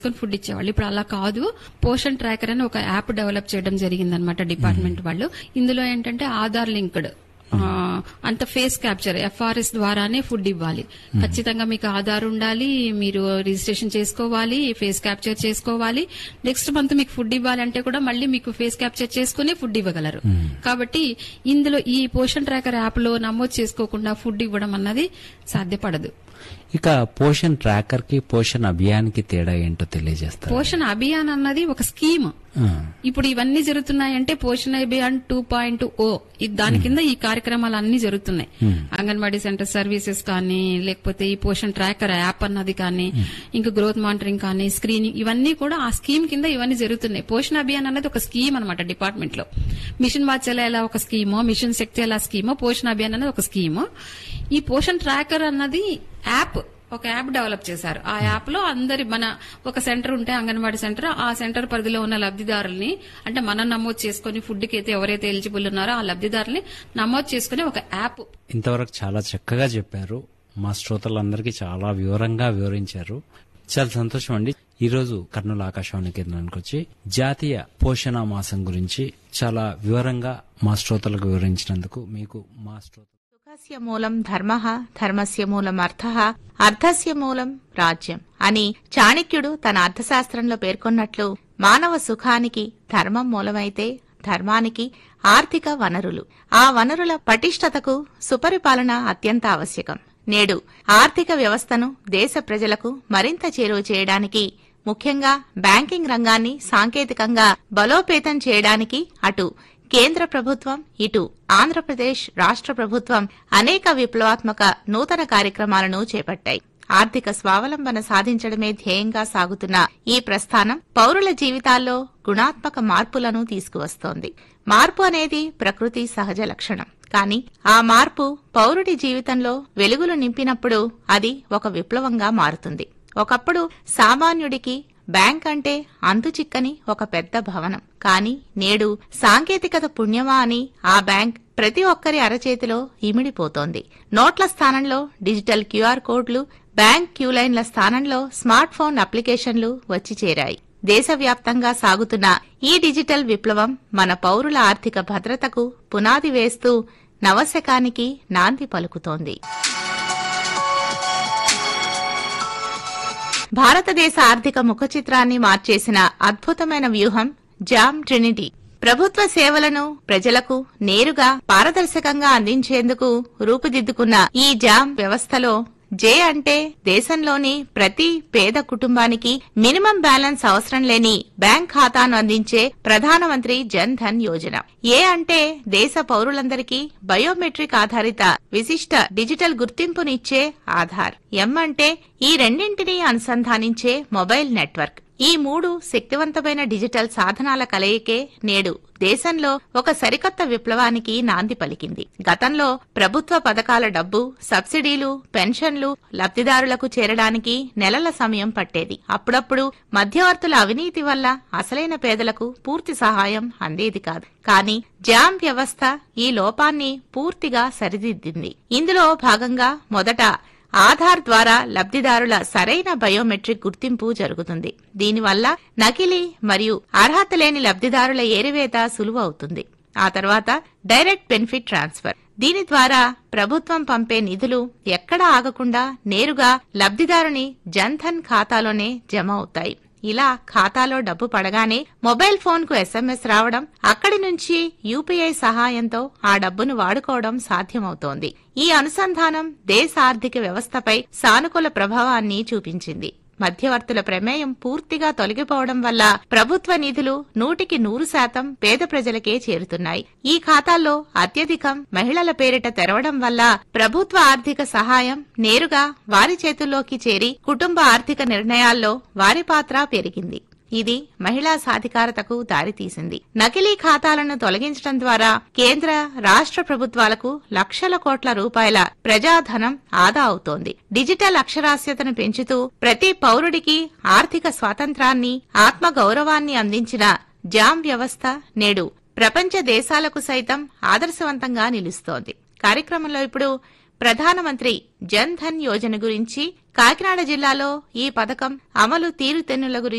food ఇచ్చేవాళ్ళు ఇప్పుడు అలా కాదు పోషన్ ట్రాకర్ అని ఒక యాప్ డెవలప్ చేయడం జరిగిందనమాట డిపార్ట్మెంట్ వాళ్ళు ఇందులో ఏంటంటే ఆధార్ లింక్డ్ అంత ఫేస్ క్యాప్చర్ ఎఫ్ఆర్ఎస్ ద్వారానే ఫుడ్ ఇవ్వాలి ఖచ్చితంగా మీకు ఆధార్ ఉండాలి మీరు రిజిస్ట్రేషన్ చేసుకోవాలి ఫేస్ క్యాప్చర్ చేసుకోవాలి నెక్స్ట్ మంత్ మీకు ఫుడ్ ఇవ్వాలంటే కూడా మళ్ళీ మీకు ఫేస్ క్యాప్చర్ చేసుకుని ఫుడ్ ఇవ్వగలరు కాబట్టి ఇందులో ఈ పోషన్ ట్రాకర్ యాప్ లో నమోదు చేసుకోకుండా ఫుడ్ ఇవ్వడం అన్నది సాధ్యపడదు ఇక పోషన్ ట్రాకర్ కి పోషన్ అభియాన్ కి తేడా ఏంటో తెలియజేస్తారు పోషణ అభియాన్ అన్నది ఒక స్కీమ్ ఇప్పుడు ఇవన్నీ జరుగుతున్నాయంటే పోషణ అభియాన్ టూ పాయింట్ ఓ దాని కింద ఈ కార్యక్రమాలు అన్ని జరుగుతున్నాయి అంగన్వాడీ సెంటర్ సర్వీసెస్ కానీ లేకపోతే ఈ పోషణ ట్రాకర్ యాప్ అన్నది కానీ ఇంకా గ్రోత్ మానిటరింగ్ కానీ స్క్రీనింగ్ ఇవన్నీ కూడా ఆ స్కీమ్ కింద ఇవన్నీ జరుగుతున్నాయి పోషణ అభియాన్ అన్నది ఒక స్కీమ్ అనమాట డిపార్ట్మెంట్ లో మిషన్ వాత్సల్య ఎలా ఒక స్కీమో మిషన్ శక్తి ఎలా స్కీమో పోషణ అభియాన్ అనేది ఒక స్కీము ఈ పోషణ ట్రాకర్ అన్నది యాప్ ఒక యాప్ డెవలప్ చేశారు ఆ యాప్ లో అందరి మన ఒక సెంటర్ ఉంటే అంగన్వాడీ సెంటర్ ఆ సెంటర్ పరిధిలో ఉన్న లబ్దిదారుల్ని అంటే మనం నమోదు చేసుకుని ఫుడ్ కి అయితే ఎవరైతే ఎలిజిబుల్ ఉన్నారో ఆ లబ్దిదారుల్ని నమోదు చేసుకుని ఒక యాప్ ఇంతవరకు చాలా చక్కగా చెప్పారు మా శ్రోతలందరికీ చాలా వివరంగా వివరించారు చాలా సంతోషం అండి ఈ రోజు కర్నూలు ఆకాశవాణి కేంద్రానికి వచ్చి జాతీయ పోషణ మాసం గురించి చాలా వివరంగా మా శ్రోతలకు వివరించినందుకు మీకు మా శ్రోత సుఖస్య మూలం ధర్మ ధర్మస్య మూలం అర్థ అర్థస్య మూలం రాజ్యం అని చాణక్యుడు తన అర్థశాస్త్రంలో పేర్కొన్నట్లు మానవ సుఖానికి ధర్మం మూలమైతే ధర్మానికి ఆర్థిక వనరులు ఆ వనరుల పటిష్టతకు సుపరిపాలన అత్యంత ఆవశ్యకం నేడు ఆర్థిక వ్యవస్థను దేశ ప్రజలకు మరింత చేరువ చేయడానికి ముఖ్యంగా బ్యాంకింగ్ రంగాన్ని సాంకేతికంగా బలోపేతం చేయడానికి అటు కేంద్ర ప్రభుత్వం ఇటు ఆంధ్రప్రదేశ్ రాష్ట్ర ప్రభుత్వం అనేక విప్లవాత్మక నూతన కార్యక్రమాలను చేపట్టాయి ఆర్థిక స్వావలంబన సాధించడమే ధ్యేయంగా సాగుతున్న ఈ ప్రస్థానం పౌరుల జీవితాల్లో గుణాత్మక మార్పులను తీసుకువస్తోంది మార్పు అనేది ప్రకృతి సహజ లక్షణం కానీ ఆ మార్పు పౌరుడి జీవితంలో వెలుగులు నింపినప్పుడు అది ఒక విప్లవంగా మారుతుంది ఒకప్పుడు సామాన్యుడికి బ్యాంక్ అంటే అంతుచిక్కని ఒక పెద్ద భవనం కానీ నేడు సాంకేతికత పుణ్యమా అని ఆ బ్యాంక్ ప్రతి ఒక్కరి అరచేతిలో ఇమిడిపోతోంది నోట్ల స్థానంలో డిజిటల్ క్యూఆర్ కోడ్లు బ్యాంక్ క్యూలైన్ల స్థానంలో స్మార్ట్ ఫోన్ అప్లికేషన్లు వచ్చి చేరాయి దేశవ్యాప్తంగా సాగుతున్న ఈ డిజిటల్ విప్లవం మన పౌరుల ఆర్థిక భద్రతకు పునాది వేస్తూ నవశకానికి నాంది పలుకుతోంది భారతదేశ ఆర్థిక ముఖచిత్రాన్ని మార్చేసిన అద్భుతమైన వ్యూహం జామ్ ట్రినిటీ ప్రభుత్వ సేవలను ప్రజలకు నేరుగా పారదర్శకంగా అందించేందుకు రూపుదిద్దుకున్న ఈ జామ్ వ్యవస్థలో జే అంటే దేశంలోని ప్రతి పేద కుటుంబానికి మినిమం బ్యాలెన్స్ అవసరం లేని బ్యాంక్ ఖాతాను అందించే ప్రధానమంత్రి జన్ ధన్ యోజన ఏ అంటే దేశ పౌరులందరికీ బయోమెట్రిక్ ఆధారిత విశిష్ట డిజిటల్ గుర్తింపునిచ్చే ఆధార్ ఎం అంటే ఈ రెండింటినీ అనుసంధానించే మొబైల్ నెట్వర్క్ ఈ మూడు శక్తివంతమైన డిజిటల్ సాధనాల కలయికే నేడు దేశంలో ఒక సరికొత్త విప్లవానికి నాంది పలికింది గతంలో ప్రభుత్వ పథకాల డబ్బు సబ్సిడీలు పెన్షన్లు లబ్దిదారులకు చేరడానికి నెలల సమయం పట్టేది అప్పుడప్పుడు మధ్యవర్తుల అవినీతి వల్ల అసలైన పేదలకు పూర్తి సహాయం అందేది కాదు కానీ జామ్ వ్యవస్థ ఈ లోపాన్ని పూర్తిగా సరిదిద్దింది ఇందులో భాగంగా మొదట ఆధార్ ద్వారా లబ్దిదారుల సరైన బయోమెట్రిక్ గుర్తింపు జరుగుతుంది దీనివల్ల నకిలీ మరియు అర్హత లేని లబ్దిదారుల ఏరివేత సులువు అవుతుంది ఆ తర్వాత డైరెక్ట్ బెనిఫిట్ ట్రాన్స్ఫర్ దీని ద్వారా ప్రభుత్వం పంపే నిధులు ఎక్కడా ఆగకుండా నేరుగా లబ్దిదారుని జన్ధన్ ఖాతాలోనే జమ అవుతాయి ఇలా ఖాతాలో డబ్బు పడగానే మొబైల్ ఫోన్ కు ఎస్ఎంఎస్ రావడం అక్కడి నుంచి యూపీఐ సహాయంతో ఆ డబ్బును వాడుకోవడం సాధ్యమవుతోంది ఈ అనుసంధానం దేశ ఆర్థిక వ్యవస్థపై సానుకూల ప్రభావాన్ని చూపించింది మధ్యవర్తుల ప్రమేయం పూర్తిగా తొలగిపోవడం వల్ల ప్రభుత్వ నిధులు నూటికి నూరు శాతం పేద ప్రజలకే చేరుతున్నాయి ఈ ఖాతాల్లో అత్యధికం మహిళల పేరిట తెరవడం వల్ల ప్రభుత్వ ఆర్థిక సహాయం నేరుగా వారి చేతుల్లోకి చేరి కుటుంబ ఆర్థిక నిర్ణయాల్లో వారి పాత్ర పెరిగింది ఇది మహిళా సాధికారతకు దారితీసింది నకిలీ ఖాతాలను తొలగించడం ద్వారా కేంద్ర రాష్ట్ర ప్రభుత్వాలకు లక్షల కోట్ల రూపాయల ప్రజాధనం ఆదా అవుతోంది డిజిటల్ అక్షరాస్యతను పెంచుతూ ప్రతి పౌరుడికి ఆర్థిక స్వాతంత్రాన్ని ఆత్మగౌరవాన్ని అందించిన జామ్ వ్యవస్థ నేడు ప్రపంచ దేశాలకు సైతం ఆదర్శవంతంగా నిలుస్తోంది కార్యక్రమంలో ఇప్పుడు ప్రధానమంత్రి జన్ ధన్ యోజన గురించి కాకినాడ జిల్లాలో ఈ పథకం అమలు తీరుతెన్నుల గురించి